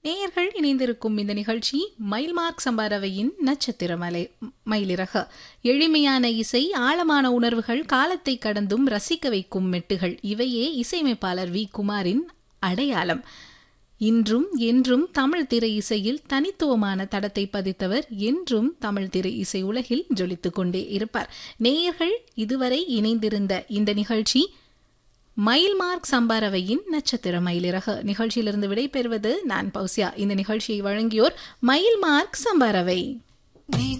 நேயர்கள் இணைந்திருக்கும் இந்த நிகழ்ச்சி மைல்மார்க் சம்பாரவையின் நட்சத்திர மலை மயிலிறக எளிமையான இசை ஆழமான உணர்வுகள் காலத்தை கடந்தும் ரசிக்க வைக்கும் மெட்டுகள் இவையே இசையமைப்பாளர் வி குமாரின் அடையாளம் இன்றும் என்றும் தமிழ் திரை இசையில் தனித்துவமான தடத்தை பதித்தவர் என்றும் தமிழ் திரை இசை உலகில் ஜொலித்துக் கொண்டே இருப்பார் நேயர்கள் இதுவரை இணைந்திருந்த இந்த நிகழ்ச்சி மயில்மார்க் சம்பாரவையின் நட்சத்திர மயிலிறகு நிகழ்ச்சியிலிருந்து விடைபெறுவது நான் பௌசியா இந்த நிகழ்ச்சியை வழங்கியோர் மயில்மார்க் சம்பாரவை நீ